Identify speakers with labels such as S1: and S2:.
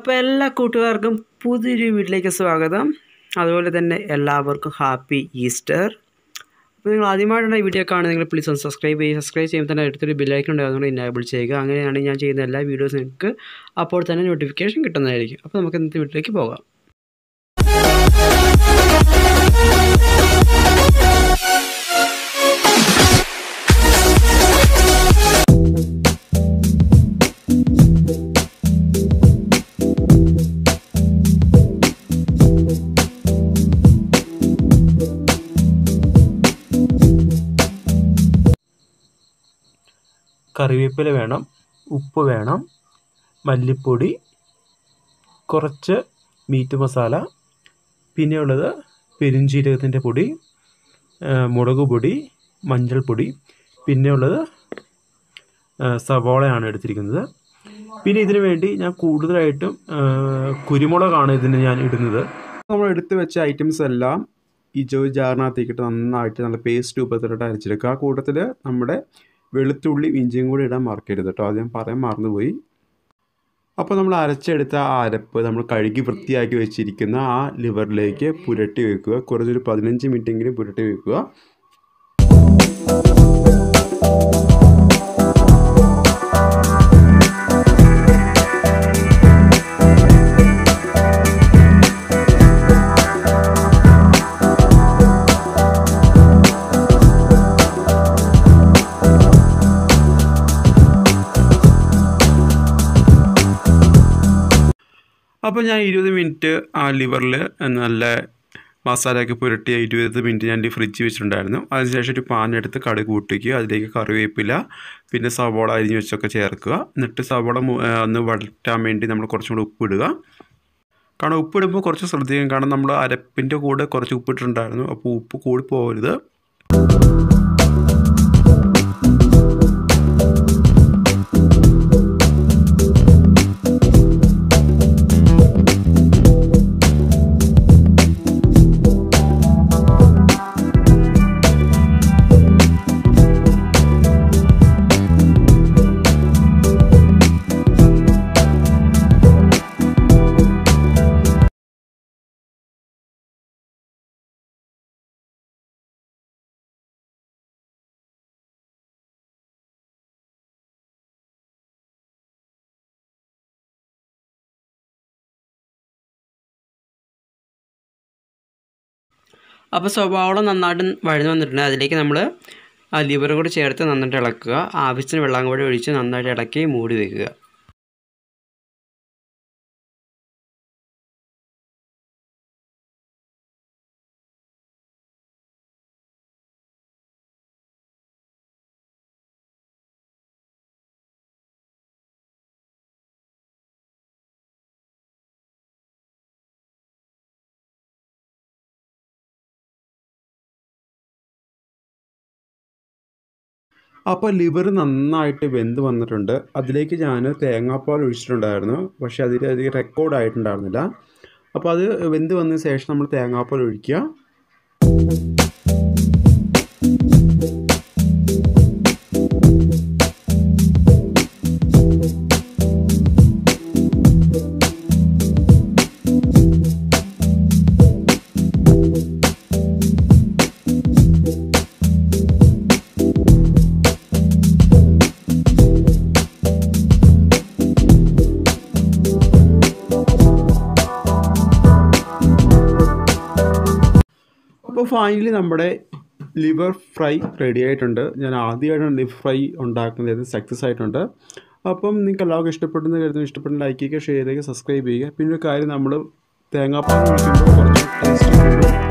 S1: അപ്പോൾ എല്ലാ കൂട്ടുകാർക്കും പുതിയൊരു വീട്ടിലേക്ക് സ്വാഗതം അതുപോലെ തന്നെ എല്ലാവർക്കും ഹാപ്പി ഈസ്റ്റർ അപ്പോൾ നിങ്ങൾ ആദ്യമായിട്ടാണ് ഈ വീഡിയോ കാണുന്നത് പ്ലീസ് ഒന്ന് സബ്സ്ക്രൈബ് ചെയ്യുക സബ്സ്ക്രൈബ് ചെയ്യുമ്പോൾ തന്നെ അടുത്തൊരു ബില്ലൈക്കൺ ഉണ്ടാകുന്നത് ഇനേബിൾ ചെയ്യുക അങ്ങനെയാണ് ഞാൻ ചെയ്യുന്ന എല്ലാ വീഡിയോസും നിങ്ങൾക്ക് അപ്പോൾ തന്നെ നോട്ടിഫിക്കേഷൻ കിട്ടുന്നതായിരിക്കും അപ്പോൾ നമുക്ക് ഇന്നത്തെ വീട്ടിലേക്ക് പോകാം
S2: കറിവേപ്പില വേണം ഉപ്പ് വേണം മല്ലിപ്പൊടി കുറച്ച് മീറ്റ് മസാല പിന്നെയുള്ളത് പെരുംജീരകത്തിൻ്റെ പൊടി മുളക് പൊടി മഞ്ഞൾപ്പൊടി പിന്നെയുള്ളത് സവോളയാണ് എടുത്തിരിക്കുന്നത് പിന്നെ ഇതിനു വേണ്ടി ഞാൻ കൂടുതലായിട്ടും കുരുമുളകാണ് ഇതിന് ഞാൻ ഇടുന്നത്
S3: നമ്മൾ എടുത്തു വെച്ച ഐറ്റംസ് എല്ലാം ഈ ജോയി ജാറിനകത്തേക്കിട്ട് നന്നായിട്ട് നല്ല പേസ്റ്റ് രൂപത്തിലിട്ട് അരച്ചെടുക്കുക ആ കൂട്ടത്തിൽ നമ്മുടെ വെളുത്തുള്ളി ഇഞ്ചിയും കൂടി ഇടാൻ മറക്കരുത് കേട്ടോ അത് ഞാൻ പറയാൻ മറന്നുപോയി അപ്പോൾ നമ്മൾ അരച്ചെടുത്ത ആ അരപ്പ് നമ്മൾ കഴുകി വൃത്തിയാക്കി വെച്ചിരിക്കുന്ന ആ ലിവറിലേക്ക് പുരട്ടി വെക്കുക കുറച്ചൊരു പതിനഞ്ച് മിനിറ്റെങ്കിലും പുരട്ടി വെക്കുക
S2: അപ്പോൾ ഞാൻ ഇരുപത് മിനിറ്റ് ആ ലിവറിൽ നല്ല മസാലയൊക്കെ പുരട്ടിയ ഇരുപത് മിനിറ്റ് ഞാൻ ഫ്രിഡ്ജ് വെച്ചിട്ടുണ്ടായിരുന്നു അതിനുശേഷം ഒരു പാൻ എടുത്ത് കടുക് കൂട്ടിക്കുക അതിലേക്ക് കറിവേപ്പില പിന്നെ സവോള അരിഞ്ഞ് വെച്ചൊക്കെ ചേർക്കുക എന്നിട്ട് സവോള ഒന്ന് വഴറ്റാൻ വേണ്ടി നമ്മൾ കുറച്ചും കൂടി ഉപ്പിടുക കാരണം ഉപ്പിടുമ്പോൾ കുറച്ച് ശ്രദ്ധിക്കണം കാരണം നമ്മൾ അരപ്പിൻ്റെ കൂടെ കുറച്ച് ഉപ്പിട്ടിട്ടുണ്ടായിരുന്നു അപ്പോൾ ഉപ്പ് കൂടി പോകരുത്
S1: അപ്പോൾ സവാള നന്നായിട്ട് വഴന്നു വന്നിട്ടുണ്ട് അതിലേക്ക് നമ്മൾ ആ ലിവർ കൂടി ചേർത്ത് നന്നായിട്ട് ഇളക്കുക ആവശ്യത്തിന് വെള്ളം കൂടി ഒഴിച്ച് നന്നായിട്ട് ഇളക്കി മൂടി വയ്ക്കുക
S3: അപ്പോൾ ലിവർ നന്നായിട്ട് വെന്ത് വന്നിട്ടുണ്ട് അതിലേക്ക് ഞാൻ തേങ്ങാപ്പാൽ ഒഴിച്ചിട്ടുണ്ടായിരുന്നു പക്ഷേ അതിൽ അത് റെക്കോർഡ് ആയിട്ടുണ്ടായിരുന്നില്ല അപ്പോൾ അത് വെന്ത് വന്നതിന് ശേഷം നമ്മൾ തേങ്ങാപ്പാൽ ഒഴിക്കുക അപ്പോൾ ഫൈനലി നമ്മുടെ ലിവർ ഫ്രൈ റെഡി ആയിട്ടുണ്ട് ഞാൻ ആദ്യമായിട്ടാണ് ലിവർ ഫ്രൈ ഉണ്ടാക്കുന്നത് സക്സസ് ആയിട്ടുണ്ട് അപ്പം നിങ്ങൾക്ക് എല്ലാവർക്കും ഇഷ്ടപ്പെടുന്ന കരുതുന്നു ഇഷ്ടപ്പെടുന്ന ലൈക്ക് ചെയ്യുക ഷെയർ ചെയ്യുക സബ്സ്ക്രൈബ് ചെയ്യുക പിന്നെ ഒരു കാര്യം നമ്മൾ തേങ്ങാപ്പാൽ ഒഴിക്കുമ്പോൾ കുറച്ച് ടേസ്റ്റ് കൂടും